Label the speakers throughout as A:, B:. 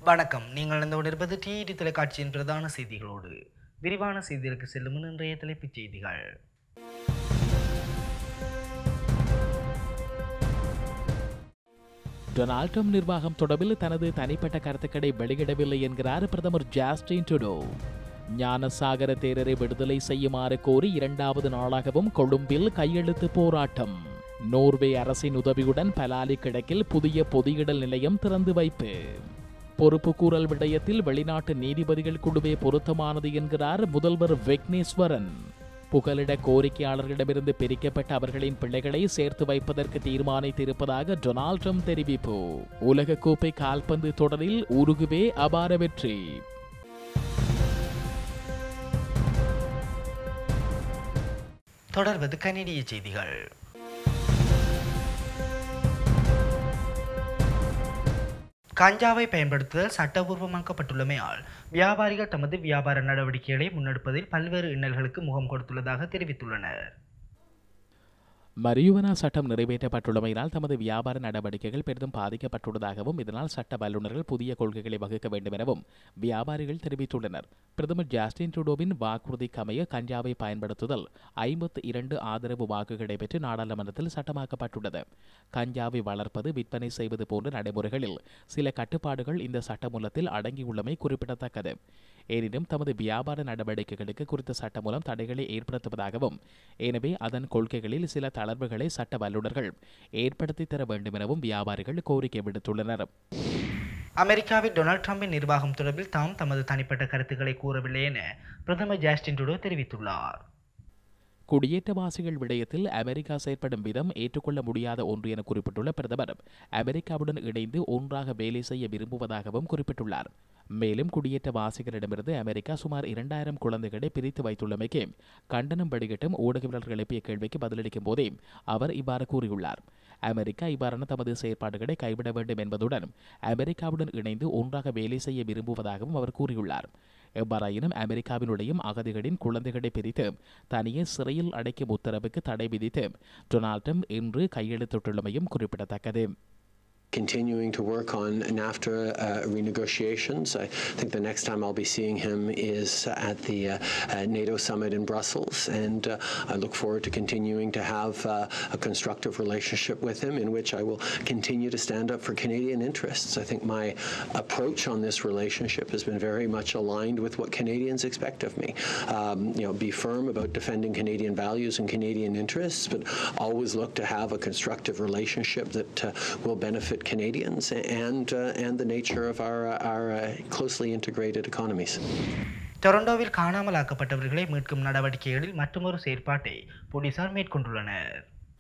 A: வணக்கம் நீங்கள் நடந்து கொண்டிருப்பது டிஇடி தொலைக்காட்சியின் பிரதான செய்திகளோடு விரிவான செய்திகளுக்கு செல்லும் முன் இன்றைய தலைப்புச் செய்திகள்
B: டொனால்ட் ட்ரம்ப் நிர்வாகம் தொடர்பில் தனது தனிப்பட்ட கருத்துக்களை வெளியிடவில்லை என்கிறார் பிரதமர் ஜாஸ்டின் டுடோ ஞானசாகர தேரரை விடுதலை செய்யுமாறு கோரி இரண்டாவது நாளாகவும் கொழும்பில் கையெழுத்து போராட்டம் நோர்வே அரசின் உதவியுடன் பலாலி கிழக்கில் புதிய பொதியிடல் நிலையம் திறந்து வைப்பு பொறுப்புக்கூறல் விடயத்தில் வெளிநாட்டு நீதிபதிகள் குழுவே பொருத்தமானது என்கிறார் முதல்வர் விக்னேஸ்வரன் புகலிட கோரிக்கையாளர்களிடமிருந்து பிரிக்கப்பட்ட அவர்களின் பிள்ளைகளை சேர்த்து வைப்பதற்கு தீர்மானித்திருப்பதாக டொனால்ட் ட்ரம்ப் தெரிவிப்பு உலகக்கோப்பை கால்பந்து தொடரில் உருகுவே அபார வெற்றி
A: தொடர்வது கனடிய செய்திகள் கஞ்சாவை பயன்படுத்துதல் சட்டபூர்வமாக்கப்பட்டுள்ளமையால் வியாபாரிகள் தமது வியாபார நடவடிக்கைகளை முன்னெடுப்பதில் பல்வேறு இன்னல்களுக்கு முகம் கொடுத்துள்ளதாக தெரிவித்துள்ளனர்
B: மரியுவனா சட்டம் நிறைவேற்றப்பட்டுள்ளமையினால் தமது வியாபார நடவடிக்கைகள் பெரிதும் பாதிக்கப்பட்டுள்ளதாகவும் இதனால் சட்ட வல்லுநர்கள் புதிய கொள்கைகளை வகுக்க வேண்டும் எனவும் வியாபாரிகள் தெரிவித்துள்ளனர் பிரதமர் ஜாஸ்டின் ட்ரூடோவின் வாக்குறுதிக்கு அமைய கஞ்சாவை பயன்படுத்துதல் ஐம்பத்து இரண்டு ஆதரவு வாக்குகளை பெற்று நாடாளுமன்றத்தில் சட்டமாக்கப்பட்டுள்ளது கஞ்சாவை வளர்ப்பது விற்பனை செய்வது போன்ற நடைமுறைகளில் சில கட்டுப்பாடுகள் இந்த சட்டமூலத்தில் அடங்கியுள்ளமை குறிப்பிடத்தக்கது எனினும் தமது வியாபார நடவடிக்கைகளுக்கு குறித்த சட்டமூலம் தடைகளை ஏற்படுத்துவதாகவும் எனவே அதன் கொள்கைகளில் சில தளர்வுகளை சட்ட வல்லுநர்கள் ஏற்படுத்தி தர வேண்டும் எனவும் வியாபாரிகள் கோரிக்கை விடுத்துள்ளனர்
A: அமெரிக்காவில் டொனால்ட் ட்ரம்பின் நிர்வாகம் தொடர்பில் தாம் தமது தனிப்பட்ட கருத்துக்களை கூறவில்லை என பிரதமர் ஜாஸ்டின் ட்ரூடோ தெரிவித்துள்ளார்
B: குடியேற்றவாசிகள் விடயத்தில் அமெரிக்கா செயற்படும் விதம் ஏற்றுக்கொள்ள முடியாத ஒன்று என குறிப்பிட்டுள்ள பிரதமர் அமெரிக்காவுடன் இணைந்து ஒன்றாக வேலை செய்ய விரும்புவதாகவும் குறிப்பிட்டுள்ளார் மேலும் குடியேற்றவாசிகளிடமிருந்து அமெரிக்கா சுமார் இரண்டாயிரம் குழந்தைகளை பிரித்து வைத்துள்ளமைக்கு கண்டனம் வெளியிட்டும் ஊடகவியலாளர்கள் எழுப்பிய கேள்விக்கு பதிலளிக்கும் போதே அவர் இவ்வாறு கூறியுள்ளார் அமெரிக்கா இவ்வாறான தமது செயற்பாடுகளை கைவிட வேண்டும் என்பதுடன் அமெரிக்காவுடன் இணைந்து ஒன்றாக வேலை செய்ய விரும்புவதாகவும் அவர் கூறியுள்ளார் எவ்வாறாயினும் அமெரிக்காவினுடையும் அகதிகளின் குழந்தைகளை பிரித்து தனியே சிறையில் அடைக்கும் உத்தரவுக்கு தடை விதித்து டொனால்ட் ட்ரம்ப் இன்று கையெழுத்திட்டுள்ளமையும் குறிப்பிடத்தக்கது
C: continuing to work on NAFTA uh, renegotiations. I think the next time I'll be seeing him is at the uh, uh, NATO summit in Brussels, and uh, I look forward to continuing to have uh, a constructive relationship with him in which I will continue to stand up for Canadian interests. I think my approach on this relationship has been very much aligned with what Canadians expect of me. Um, you know, be firm about defending Canadian values and Canadian interests, but always look to have a constructive relationship that uh, will benefit Canadians and uh, and the nature of our uh, our uh, closely integrated economies.
A: டொரண்டோவில் காணாமலாக்கப்பட்டவர்களை மீட்கும் நடவடிக்கைகளில் மற்றொரு செயற்பாட்டை போலீசார் மேற்கொண்டுள்ளனர்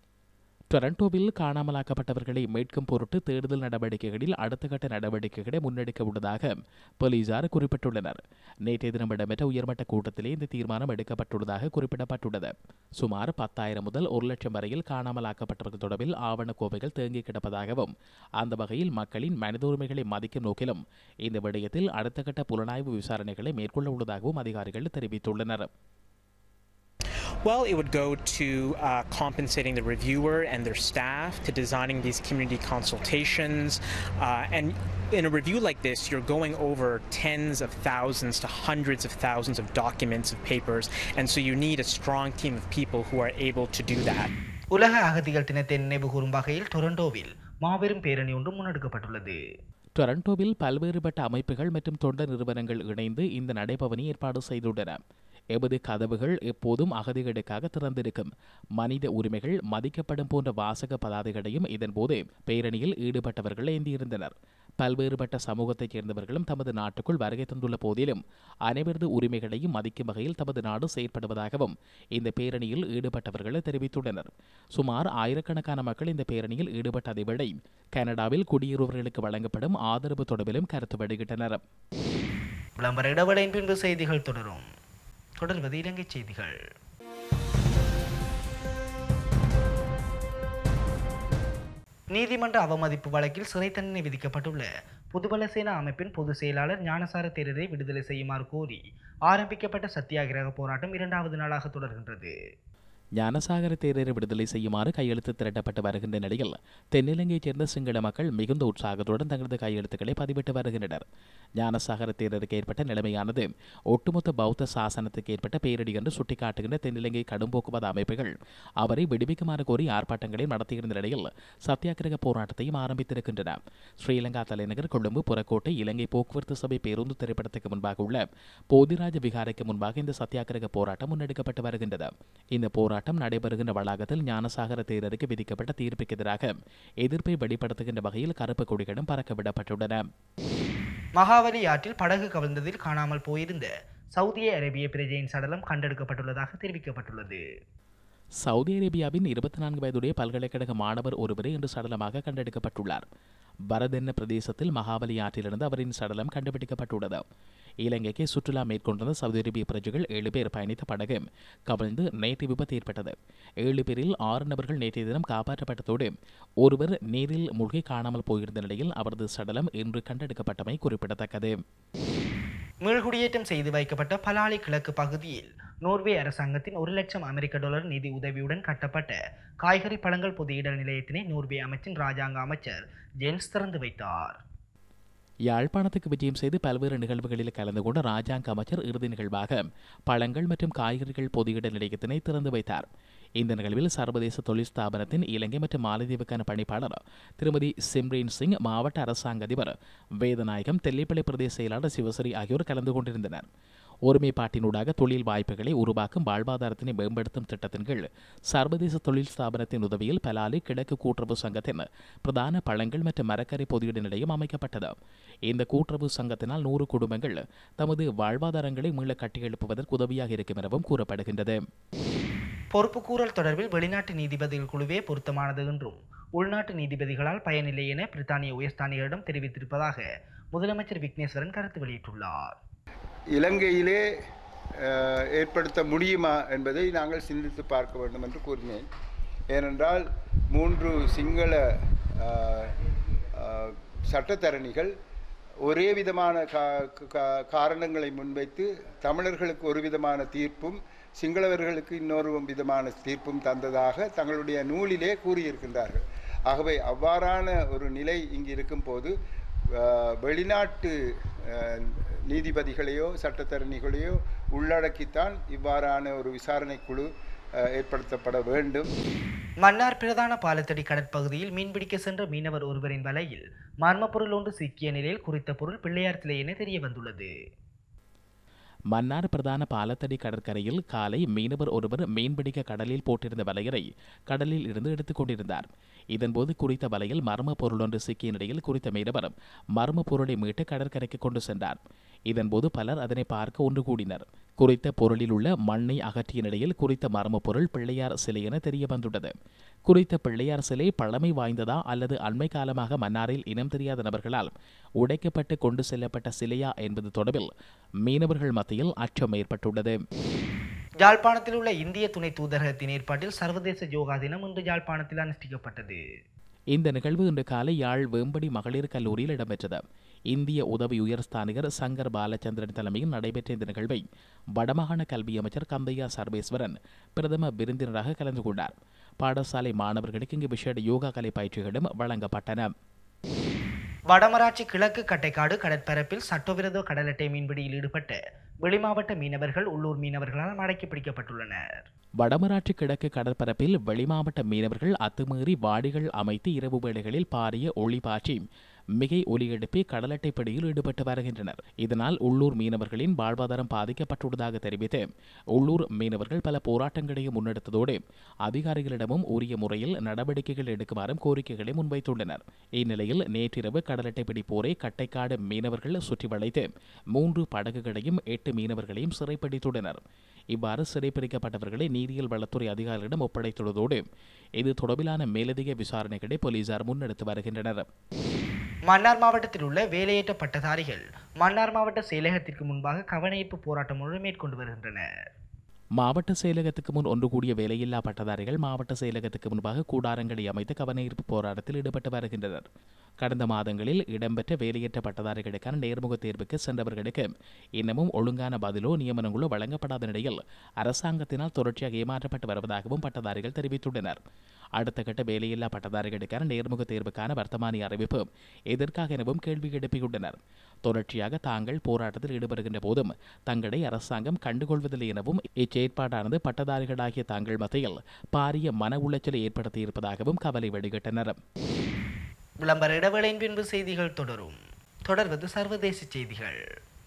B: டொரண்டோவில் காணாமலாக்கப்பட்டவர்களை மீட்கும் பொருட்டு தேடுதல் நடவடிக்கைகளில் அடுத்த கட்ட நடவடிக்கைகளை முன்னெடுக்க உள்ளதாக போலீசார் குறிப்பிட்டுள்ளனர் நேற்றைய தினம் இடம்பெற்ற உயர்மட்ட கூட்டத்திலே இந்த தீர்மானம் எடுக்கப்பட்டுள்ளதாக குறிப்பிடப்பட்டுள்ளது சுமார் பத்தாயிரம் முதல் ஒரு லட்சம் வரையில் காணாமலாக்கப்பட்டவர்கள் தொடர்பில் ஆவண கோவைகள் தேங்கி கிடப்பதாகவும் அந்த வகையில் மக்களின் மனித உரிமைகளை மதிக்கும் நோக்கிலும் இந்த விடயத்தில் அடுத்த கட்ட புலனாய்வு விசாரணைகளை மேற்கொள்ள உள்ளதாகவும் அதிகாரிகள் தெரிவித்துள்ளனர்
D: Well, it would go to uh, compensating the reviewer and their staff, to designing these community consultations. Uh, and in a review like this, you're going over tens of thousands to hundreds of thousands of documents of papers. And so you need a strong team of people who are able to do that.
A: உலக அகதிகள் தினத்தை நினைவு கூறும் வகையில் டொரண்டோவில் மாபெரும் பேரணி ஒன்று முன்னெடுக்கப்பட்டுள்ளது
B: டொரண்டோவில் பல்வேறுபட்ட அமைப்புகள் மற்றும் தொண்டர் நிறுவனங்கள் இணைந்து இந்த நடைபவனி ஏற்பாடு செய்துள்ளன எமது கதவுகள் எப்போதும் அகதிகளுக்காக திறந்திருக்கும் மனித உரிமைகள் மதிக்கப்படும் போன்ற வாசக பதாதைகளையும் இதன்போது பேரணியில் ஈடுபட்டவர்கள் ஏந்தியிருந்தனர் பல்வேறுபட்ட சமூகத்தைச் சேர்ந்தவர்களும் தமது நாட்டுக்குள் வருகை தந்துள்ள போதிலும் அனைவரது உரிமைகளையும் மதிக்கும் வகையில் தமது நாடு செயற்படுவதாகவும் இந்த பேரணியில் ஈடுபட்டவர்கள் தெரிவித்துள்ளனர் சுமார் ஆயிரக்கணக்கான மக்கள் இந்த பேரணியில் ஈடுபட்டதை விட கனடாவில் குடியேறுபவர்களுக்கு வழங்கப்படும் ஆதரவு தொடர்பிலும் கருத்து வெளியிட்டனர்
A: விளம்பர இடைவேளையின் பின்பு செய்திகள் தொடரும் தொடர்வது இலங்கை செய்திகள் நீதிமன்ற அவமதிப்பு வழக்கில் சிறை தண்டனை விதிக்கப்பட்டுள்ள புதுபல சேனா அமைப்பின் பொதுச் செயலாளர் ஞானசார தேரரை விடுதலை செய்யுமாறு கோரி ஆரம்பிக்கப்பட்ட சத்தியாகிரக போராட்டம் இரண்டாவது நாளாக தொடர்கின்றது
B: ஞானசாகர தேரரை விடுதலை செய்யுமாறு கையெழுத்து திரட்டப்பட்டு வருகின்ற நிலையில் தென்னிலங்கையைச் சேர்ந்த சிங்கள மக்கள் மிகுந்த உற்சாகத்துடன் தங்களது கையெழுத்துக்களை பதிவிட்டு வருகின்றனர் ஞானசாகர தேரருக்கு ஏற்பட்ட நிலைமையானது ஒட்டுமொத்த பௌத்த சாசனத்துக்கு ஏற்பட்ட பேரிடி என்று சுட்டிக்காட்டுகின்ற தென்னிலங்கை கடும்போக்குவாத அமைப்புகள் அவரை விடுவிக்குமாறு கோரி ஆர்ப்பாட்டங்களை நடத்தியிருந்த நிலையில் சத்தியாகிரக போராட்டத்தையும் ஆரம்பித்திருக்கின்றன ஸ்ரீலங்கா தலைநகர் கொழும்பு புறக்கோட்டை இலங்கை போக்குவரத்து சபை பேருந்து திரைப்படத்துக்கு முன்பாக உள்ள போதிராஜ விகாரைக்கு முன்பாக இந்த சத்தியாகிரக போராட்டம் முன்னெடுக்கப்பட்டு வருகின்றது இந்த போராட்டம் நடைபெறுகின்ற வளாகத்தில் ஞானசாகர தேரருக்கு விதிக்கப்பட்ட தீர்ப்புக்கு எதிராக எதிர்ப்பை வெளிப்படுத்துகின்ற வகையில் கருப்பு கொடிகளும் பறக்க விடப்பட்டுள்ளன
A: மகாவலி ஆற்றில் படகு கவிழ்ந்ததில் காணாமல் போயிருந்த சவுதி அரேபிய பிரஜையின் சடலம் கண்டெடுக்கப்பட்டுள்ளதாக தெரிவிக்கப்பட்டுள்ளது
B: சவுதி அரேபியாவின் இருபத்தி நான்கு வயதுடைய பல்கலைக்கழக மாணவர் ஒருவரே இன்று சடலமாக கண்டெடுக்கப்பட்டுள்ளார் பரதென்ன பிரதேசத்தில் மகாபலி ஆற்றிலிருந்து அவரின் சடலம் கண்டுபிடிக்கப்பட்டுள்ளது இலங்கைக்கு சுற்றுலா மேற்கொண்டிருந்த சவுதி அரேபிய பிரஜைகள் ஏழு பேர் பயணித்த படகு கவிழ்ந்து நேற்று விபத்து ஏற்பட்டது ஏழு பேரில் ஆறு நபர்கள் நேற்றைய தினம் காப்பாற்றப்பட்டதோடு ஒருவர் நீரில் மூழ்கி காணாமல் போயிருந்த நிலையில் அவரது சடலம் இன்று கண்டெடுக்கப்பட்டமை குறிப்பிடத்தக்கது
A: மீள்குடியேற்றம் செய்து வைக்கப்பட்ட பலாலி கிழக்கு பகுதியில் நோர்வே அரசாங்கத்தின் ஒரு லட்சம் அமெரிக்க டாலர் நிதி உதவியுடன் கட்டப்பட்ட காய்கறி பழங்கள் பொதியிடல் நிலையத்தினை நோர்வே அமைச்சின் ராஜாங்க அமைச்சர் ஜென்ஸ் திறந்து வைத்தார்
B: யாழ்ப்பாணத்துக்கு விஜயம் செய்து பல்வேறு நிகழ்வுகளில் கலந்து கொண்ட ராஜாங்க அமைச்சர் இறுதி நிகழ்வாக பழங்கள் மற்றும் காய்கறிகள் பொதியிட நிலையத்தினை திறந்து வைத்தார் இந்த நிகழ்வில் சர்வதேச தொழில் ஸ்தாபனத்தின் இலங்கை மற்றும் மாலத்தீவுக்கான பணிப்பாளர் திருமதி சிம்ரீன் சிங் மாவட்ட அரசாங்க அதிபர் வேதநாயகம் தெல்லிப்பள்ளி பிரதேச செயலாளர் சிவசரி ஆகியோர் கலந்து கொண்டிருந்தனர் ஒருமைப்பாட்டினூடாக தொழில் வாய்ப்புகளை உருவாக்கும் வாழ்வாதாரத்தினை மேம்படுத்தும் திட்டத்தின் கீழ் சர்வதேச தொழில் ஸ்தாபனத்தின் உதவியில் பலாலி கிழக்கு கூட்டுறவு சங்கத்தின் பிரதான பழங்கள் மற்றும் மரக்கறி பொதியீடு நிலையம் அமைக்கப்பட்டது இந்த கூட்டுறவு சங்கத்தினால் நூறு குடும்பங்கள் தமது வாழ்வாதாரங்களை மீள கட்டியெழுப்புவதற்கு உதவியாக இருக்கும் எனவும் கூறப்படுகின்றது
A: பொறுப்புக்கூறல் தொடர்பில் வெளிநாட்டு நீதிபதிகள் குழுவே பொருத்தமானது என்றும் உள்நாட்டு நீதிபதிகளால் பயனில்லை என பிரித்தானிய உயர்ஸ்தானிகரிடம் தெரிவித்திருப்பதாக முதலமைச்சர் விக்னேஸ்வரன் கருத்து வெளியிட்டுள்ளார்
E: இலங்கையிலே அஹ், ஏற்படுத்த முடியுமா என்பதை நாங்கள் சிந்தித்து பார்க்க வேண்டும் என்று கூறினேன் ஏனென்றால் மூன்று சிங்கள அஹ், அஹ், சட்டத்தரணிகள் ஒரே விதமான கா கா- காரணங்களை முன்வைத்து தமிழர்களுக்கு ஒரு விதமான தீர்ப்பும் சிங்களவர்களுக்கு இன்னொரு விதமான தீர்ப்பும் தந்ததாக தங்களுடைய நூலிலே கூறியிருக்கின்றார்கள் ஆகவே அவ்வாறான ஒரு நிலை இங்கு இருக்கும் போது அஹ், வெளிநாட்டு அஹ், நீதிபதிகளையோ சட்டத்தரணிகளையோ உள்ளடக்கித்தான் இவ்வாறான ஒரு விசாரணை குழு அஹ், ஏற்படுத்தப்பட வேண்டும்
A: மன்னார் பிரதான பாலத்தடி கடற்பகுதியில் மீன்பிடிக்க சென்ற மீனவர் ஒருவரின் வலையில் மர்ம பொருள் ஒன்று சிக்கிய நிலையில் குறித்த பொருள் பிள்ளையார் சிலை என தெரிய வந்துள்ளது
B: மன்னார் பிரதான பாலத்தடி கடற்கரையில் காலை மீனவர் ஒருவர் மீன்பிடிக்க கடலில் போட்டிருந்த வலையரை கடலில் இருந்து எடுத்துக் கொண்டிருந்தார் இதன்போது குறித்த வலையில் மர்ம பொருளொன்று சிக்கிய நிலையில் குறித்த மீனவர் மர்ம பொருளை மீட்டு கடற்கரைக்கு கொண்டு சென்றார் இதன்போது பலர் அதனை பார்க்க ஒன்று கூடினர் குறித்த பொருளில் உள்ள மண்ணை அகற்றிய நிலையில் குறித்த மர்ம பொருள் பிள்ளையார் சிலை என தெரிய வந்துள்ளது குறித்த பிள்ளையார் சிலை பழமை வாய்ந்ததா அல்லது அண்மை காலமாக மன்னாரில் இனம் தெரியாத நபர்களால் உடைக்கப்பட்டு கொண்டு செல்லப்பட்ட சிலையா என்பது தொடர்பில் மீனவர்கள் மத்தியில் அச்சம் ஏற்பட்டுள்ளது
A: யாழ்ப்பாணத்தில் உள்ள இந்திய துணை தூதரகத்தின் ஏற்பாட்டில் சர்வதேச யோகா தினம் இன்று யாழ்ப்பாணத்தில் அனுஷ்டிக்கப்பட்டது
B: இந்த நிகழ்வு இன்று காலை யாழ் வேம்படி மகளிர் கல்லூரியில் இடம்பெற்றது இந்திய உதவி உயர்ஸ்தானிகர் சங்கர் பாலச்சந்திரன் தலைமையில் நடைபெற்ற இந்த நிகழ்வை வடமாகாண கல்வி அமைச்சர் கந்தையா சர்வேஸ்வரன் பிரதம விருந்தினராக கலந்து கொண்டார் பாடசாலை மாணவர்களுக்கு இங்கு விசேட யோகா கலை பயிற்சிகளும் வழங்கப்பட்டன
A: வடமராட்சி கிழக்கு கட்டைக்காடு கடற்பரப்பில் சட்டவிரோத கடல் அட்டை மீன்பிடியில் ஈடுபட்ட வெளிமாவட்ட மீனவர்கள் உள்ளூர் மீனவர்களால் மடக்கி பிடிக்கப்பட்டுள்ளனர்
B: வடமராட்சி கிழக்கு கடற்பரப்பில் வெளிமாவட்ட மீனவர்கள் அத்துமீறி வாடிகள் அமைத்து இரவு வேளைகளில் பாரிய ஒளி பாய்ச்சி மிகை ஒலி எழுப்பி கடலட்டை பிடியில் ஈடுபட்டு வருகின்றனர் இதனால் உள்ளூர் மீனவர்களின் வாழ்வாதாரம் பாதிக்கப்பட்டுள்ளதாக தெரிவித்து உள்ளூர் மீனவர்கள் பல போராட்டங்களையும் முன்னெடுத்ததோடு அதிகாரிகளிடமும் உரிய முறையில் நடவடிக்கைகள் எடுக்குமாறும் கோரிக்கைகளை முன்வைத்துள்ளனர் இந்நிலையில் நேற்றிரவு கடலட்டை பிடிப்போரை கட்டைக்காடு மீனவர்கள் சுற்றி வளைத்து மூன்று படகுகளையும் எட்டு மீனவர்களையும் சிறைப்பிடித்துள்ளனர் இவ்வாறு சிறைப்பிடிக்கப்பட்டவர்களை நீரியல் வளத்துறை அதிகாரிகளிடம் ஒப்படைத்துள்ளதோடு இது தொடர்பிலான மேலதிக விசாரணைகளை போலீசார் முன்னெடுத்து வருகின்றனர்
A: மன்னார் மாவட்டத்தில் உள்ள வேலையேற்ற பட்டதாரிகள் மன்னார் மாவட்ட செயலகத்திற்கு முன்பாக கவனஈர்ப்பு போராட்டம் ஒன்று மேற்கொண்டு வருகின்றனர்
B: மாவட்ட செயலகத்துக்கு முன் ஒன்று கூடிய வேலையில்லா பட்டதாரிகள் மாவட்ட செயலகத்துக்கு முன்பாக கூடாரங்களை அமைத்து கவனஈர்ப்பு போராட்டத்தில் ஈடுபட்டு வருகின்றனர் கடந்த மாதங்களில் இடம்பெற்ற வேலையற்ற பட்டதாரிகளுக்கான நேர்முக தேர்வுக்கு சென்றவர்களுக்கு இன்னமும் ஒழுங்கான பதிலோ நியமனங்களோ வழங்கப்படாத நிலையில் அரசாங்கத்தினால் தொடர்ச்சியாக ஏமாற்றப்பட்டு வருவதாகவும் பட்டதாரிகள் தெரிவித்துள்ளனர் அடுத்த கட்ட வேலையில்லா பட்டதாரிகளுக்கான நேர்முக தேர்வுக்கான வர்த்தமானி அறிவிப்பு எதற்காக எனவும் கேள்வி எழுப்பியுள்ளனர் தொடர்ச்சியாக தாங்கள் போராட்டத்தில் ஈடுபடுகின்ற போதும் தங்களை அரசாங்கம் கண்டுகொள்வதில்லை எனவும் இச்செயற்பாடானது பட்டதாரிகளாகிய தாங்கள் மத்தியில் பாரிய மன உளைச்சலை ஏற்படுத்தியிருப்பதாகவும் கவலை வெளியிட்டனர்
A: விளம்பர இடைவேளையின் பின்பு செய்திகள் தொடரும் தொடர்வது சர்வதேச செய்திகள்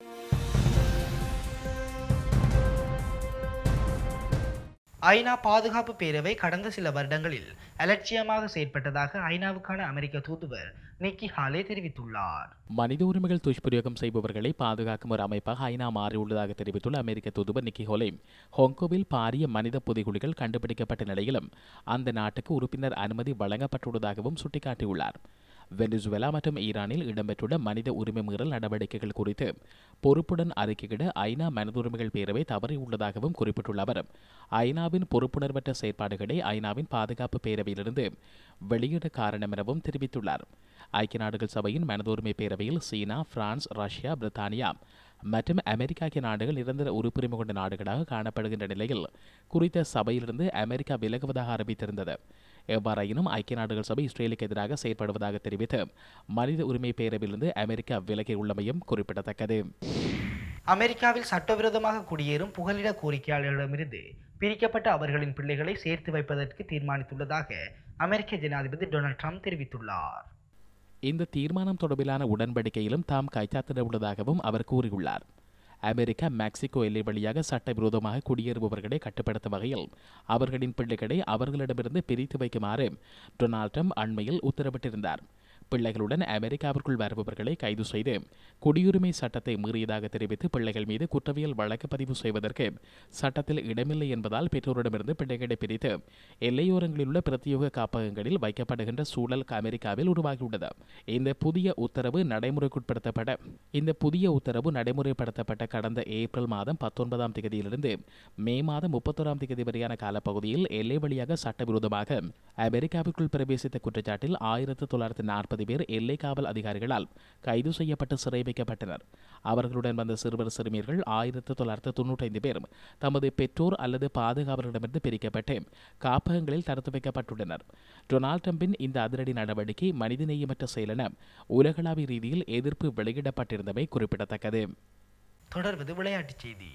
A: ஐநா பாதுகாப்பு பேரவை கடந்த சில வருடங்களில் அலட்சியமாக செயற்பட்டதாக ஐநாவுக்கான அமெரிக்க தூதுவர் நிக்கி ஹாலே தெரிவித்துள்ளார்
B: மனித உரிமைகள் துஷ்பிரயோகம் செய்பவர்களை பாதுகாக்கும் ஒரு அமைப்பாக ஐநா மாறியுள்ளதாக தெரிவித்துள்ள அமெரிக்க தூதுவர் நிக்கி ஹோலே ஹாங்கோவில் பாரிய மனித புதைகுழிகள் கண்டுபிடிக்கப்பட்ட நிலையிலும் அந்த நாட்டுக்கு உறுப்பினர் அனுமதி வழங்கப்பட்டுள்ளதாகவும் சுட்டிக்காட்டியுள்ளார் வெனிசுவேலா மற்றும் ஈரானில் இடம்பெற்றுள்ள மனித உரிமை மீறல் நடவடிக்கைகள் குறித்து பொறுப்புடன் அறிக்கையிட ஐநா மனித உரிமைகள் பேரவை தவறியுள்ளதாகவும் குறிப்பிட்டுள்ள அவர் ஐநாவின் பொறுப்புணர்வற்ற செயற்பாடுகளை ஐநாவின் பாதுகாப்பு பேரவையிலிருந்து வெளியிட காரணம் எனவும் தெரிவித்துள்ளார் ஐக்கிய நாடுகள் சபையின் மனித உரிமை பேரவையில் சீனா பிரான்ஸ் ரஷ்யா பிரித்தானியா மற்றும் அமெரிக்கா ஆகிய நாடுகள் நிரந்தர உறுப்புரிமை கொண்ட நாடுகளாக காணப்படுகின்ற நிலையில் குறித்த சபையிலிருந்து அமெரிக்கா விலகுவதாக அறிவித்திருந்தது எவ்வாறாயினும் ஐக்கிய நாடுகள் சபை இஸ்ரேலுக்கு எதிராக செயற்படுவதாக தெரிவித்து மனித உரிமை பேரவையிலிருந்து அமெரிக்கா விலகியுள்ளமையும் குறிப்பிடத்தக்கது
A: அமெரிக்காவில் சட்டவிரோதமாக குடியேறும் புகலிட கோரிக்கையாளர்களிடமிருந்து பிரிக்கப்பட்ட அவர்களின் பிள்ளைகளை சேர்த்து வைப்பதற்கு தீர்மானித்துள்ளதாக அமெரிக்க ஜனாதிபதி டொனால்ட் ட்ரம்ப் தெரிவித்துள்ளார்
B: இந்த தீர்மானம் தொடர்பிலான உடன்படிக்கையிலும் தாம் கைச்சாத்திட உள்ளதாகவும் அவர் கூறியுள்ளார் அமெரிக்கா மெக்சிகோ எல்லை வழியாக சட்டவிரோதமாக குடியேறுபவர்களை கட்டுப்படுத்தும் வகையில் அவர்களின் பிள்ளைகளை அவர்களிடமிருந்து பிரித்து வைக்குமாறு டொனால்ட் ட்ரம்ப் அண்மையில் உத்தரவிட்டிருந்தார் பிள்ளைகளுடன் அமெரிக்காவிற்குள் வருபவர்களை கைது செய்து குடியுரிமை சட்டத்தை மீறியதாக தெரிவித்து பிள்ளைகள் மீது குற்றவியல் வழக்கு பதிவு செய்வதற்கு சட்டத்தில் இடமில்லை என்பதால் பெற்றோரிடமிருந்து பிள்ளைகளை பிரித்து எல்லையோரங்களில் உள்ள பிரத்யேக காப்பகங்களில் வைக்கப்படுகின்ற சூழல் அமெரிக்காவில் உருவாகியுள்ளது இந்த புதிய உத்தரவு நடைமுறைக்குட்படுத்தப்பட இந்த புதிய உத்தரவு நடைமுறைப்படுத்தப்பட்ட கடந்த ஏப்ரல் மாதம் பத்தொன்பதாம் தேதியிலிருந்து மே மாதம் முப்பத்தோராம் தேதி வரையான காலப்பகுதியில் எல்லை வழியாக சட்டவிரோதமாக அமெரிக்காவிற்குள் பிரவேசித்த குற்றச்சாட்டில் ஆயிரத்து தொள்ளாயிரத்து நாற்பது பேர் எல்லை காவல் அதிகாரிகளால் கைது செய்யப்பட்டு சிறை வைக்கப்பட்டனர் அவர்களுடன் வந்த சிறுவர் சிறுமியர்கள் ஆயிரத்து தொள்ளாயிரத்து தொன்னூற்றைந்து பேர் தமது பெற்றோர் அல்லது பாதுகாவலரிடமிருந்து பிரிக்கப்பட்டு காப்பகங்களில் தடுத்து வைக்கப்பட்டுள்ளனர் டொனால்ட் ட்ரம்பின் இந்த அதிரடி நடவடிக்கை மனிதநேயமற்ற செயலென உலகளாவிய ரீதியில் எதிர்ப்பு வெளியிடப்பட்டிருந்தமை குறிப்பிடத்தக்கது
A: தொடர்வது விளையாட்டுச் செய்தி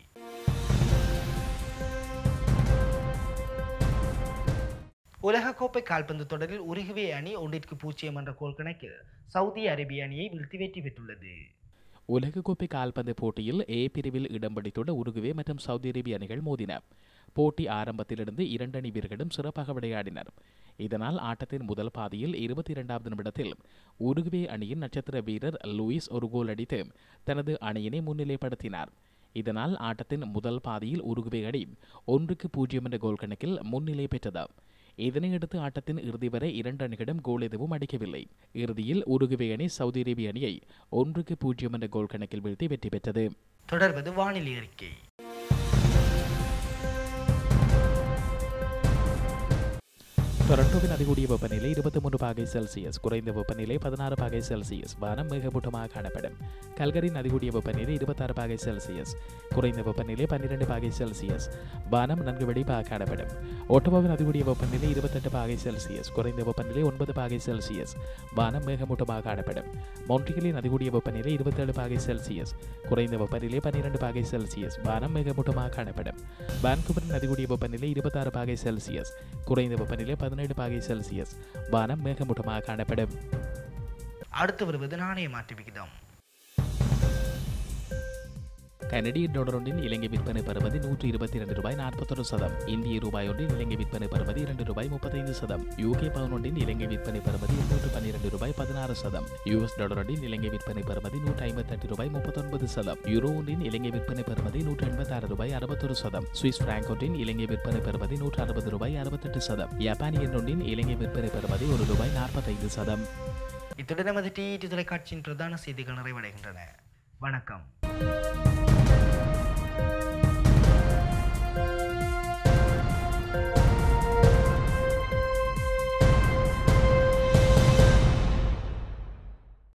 A: உலகக்கோப்பை கால்பந்து தொடரில் உருகுவே அணி ஒன்றிற்கு பூஜ்ஜியம் என்ற கோல் கணக்கில் சவுதி அரேபிய அணியை வீழ்த்தி வெற்றி பெற்றுள்ளது
B: உலகக்கோப்பை கால்பந்து போட்டியில் ஏ பிரிவில் இடம் பிடித்துள்ள உருகுவே மற்றும் சவுதி அரேபிய அணிகள் மோதின போட்டி ஆரம்பத்திலிருந்து இரண்டு அணி வீரர்களும் சிறப்பாக விளையாடினர் இதனால் ஆட்டத்தின் முதல் பாதியில் இருபத்தி இரண்டாவது நிமிடத்தில் உருகுவே அணியின் நட்சத்திர வீரர் லூயிஸ் ஒரு கோல் அடித்து தனது அணியினை முன்னிலைப்படுத்தினார் இதனால் ஆட்டத்தின் முதல் பாதியில் உருகுவே அணி ஒன்றுக்கு பூஜ்ஜியம் என்ற கோல் கணக்கில் முன்னிலை பெற்றது இதனையடுத்து ஆட்டத்தின் இறுதி வரை இரண்டு அணிகளிடம் கோல் எதுவும் அடிக்கவில்லை இறுதியில் உருகுவே அணி சவுதி அரேபிய அணியை ஒன்றுக்கு பூஜ்ஜியம் என்ற கோல் கணக்கில் வீழ்த்தி வெற்றி பெற்றது
A: தொடர்வது வானிலை அறிக்கை
B: டொரண்டோவின் அதிகூடிய வெப்பநிலை இருபத்தி மூன்று பாகை செல்சியஸ் குறைந்த வெப்பநிலை பதினாறு பாகை செல்சியஸ் வானம் மேகமூட்டமாக காணப்படும் கல்கரின் அதிகூடிய வெப்பநிலை இருபத்தாறு பாகை செல்சியஸ் குறைந்த வெப்பநிலை பன்னிரெண்டு பாகை செல்சியஸ் வானம் நன்கு வெடிப்பாக காணப்படும் ஒட்டோவாவின் அதிகூடிய வெப்பநிலை இருபத்தெட்டு பாகை செல்சியஸ் குறைந்த வெப்பநிலை ஒன்பது பாகை செல்சியஸ் வானம் மேகமூட்டமாக காணப்படும் மொன்ட்ரியலின் அதிகூடிய வெப்பநிலை இருபத்தேழு பாகை செல்சியஸ் குறைந்த வெப்பநிலை பன்னிரெண்டு பாகை செல்சியஸ் வானம் மேகமூட்டமாக காணப்படும் வான்கூவரின் அதிகூடிய வெப்பநிலை இருபத்தாறு பாகை செல்சியஸ் குறைந்த வெப்பநிலை பதினேழு பாகை செல்சியஸ் வானம் மேகமூட்டமாக காணப்படும்
A: அடுத்து வருவது நாணய மாற்று விகிதம்
B: கனடிய டாலர் ஒன்றின் இலங்கை விற்பனை பெறுவது நூற்றி இருபத்தி இரண்டு ரூபாய் நாற்பத்தொரு சதம் இந்திய ரூபாய் ஒன்றின் இலங்கை விற்பனை பெறுவது இரண்டு ரூபாய் முப்பத்தைந்து சதம் யூகே பவுன் ஒன்றின் இலங்கை விற்பனை பெறுவது இருநூற்று பன்னிரண்டு ரூபாய் பதினாறு சதம் யூஎஸ் டாலர் ஒன்றின் இலங்கை விற்பனை பெறுவது நூற்றி ஐம்பத்தெட்டு ரூபாய் முப்பத்தொன்பது சதம் யூரோ ஒன்றின் இலங்கை விற்பனை பெறுவது நூற்றி எண்பத்தாறு ரூபாய் அறுபத்தொரு சதம் சுவிஸ் பிராங்க் ஒன்றின் இலங்கை விற்பனை பெறுவது நூற்று அறுபது ரூபாய் அறுபத்தெட்டு சதம் ஜப்பானியன் ஒன்றின் இலங்கை விற்பனை பெறுவது ஒரு ரூபாய் நாற்பத்தைந்து சதம்
A: இத்துடன் நமது டிஇடி தொலைக்காட்சியின் பிரதான செய்திகள் நிறைவடைகின்றன வணக்கம்